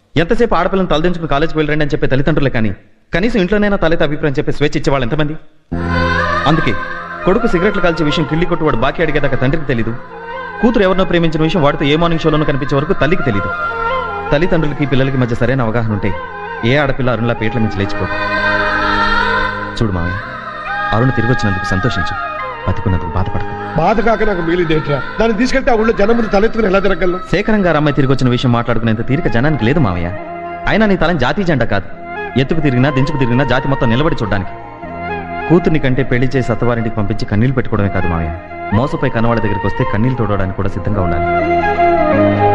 ఎంతసేపు ఆడపిల్లని తలదించుకుని కాలేజీకి వెళ్ళండి అని చెప్పే తల్లిదండ్రులే కానీ కనీసం ఇంట్లోనైనా తలెత్త అభిప్రాయం చెప్పే స్వేచ్ఛ ఇచ్చేవాళ్ళు ఎంతమంది అందుకే కొడుకు సిగరెట్లు కాల్చే విషయం కిళ్ళి కొట్టు వాడు బాకీ అడిగేదాకా తండ్రికి తెలీదు కూతురు ఎవరినో ప్రేమించిన విషయం వాడితో ఏ మార్నింగ్ షోలోనూ కనిపించే వరకు తల్లికి తెలీదు తల్లిదండ్రులకి పిల్లలకి మధ్య సరైన అవగాహన ఉంటే ఏ ఆడపిల్ల అరుణ్లా పేట్ల నుంచి లేచిపోదు చూడు మావయ్య అరుణ్ తిరిగి వచ్చినందుకు సంతోషించు బతికున్నందుకు బాధపడకు బాధ కాక నాకు మిగిలిందేంట్రా దాన్ని తీసుకెళ్తే ఆ ఊళ్ళో జనం ముందు తలెత్తుకుని ఎలా తిరగలను శేఖరం గారు అమ్మాయి తిరిగి వచ్చిన విషయం మాట్లాడుకునేంత తీరిక జనానికి లేదు మావయ్య అయినా నీ తలం జాతీయ జెండా కాదు ఎత్తుకు తిరిగినా దించుకు తిరిగినా జాతి మొత్తం నిలబడి చూడడానికి కూతుర్ని కంటే పెళ్లి చేసి అత్తవారింటికి పంపించి కన్నీళ్లు పెట్టుకోవడమే కాదు మావయ్య మోసపై కన్నవాళ్ళ దగ్గరికి వస్తే కన్నీళ్లు తోడడానికి కూడా సిద్ధంగా ఉండాలి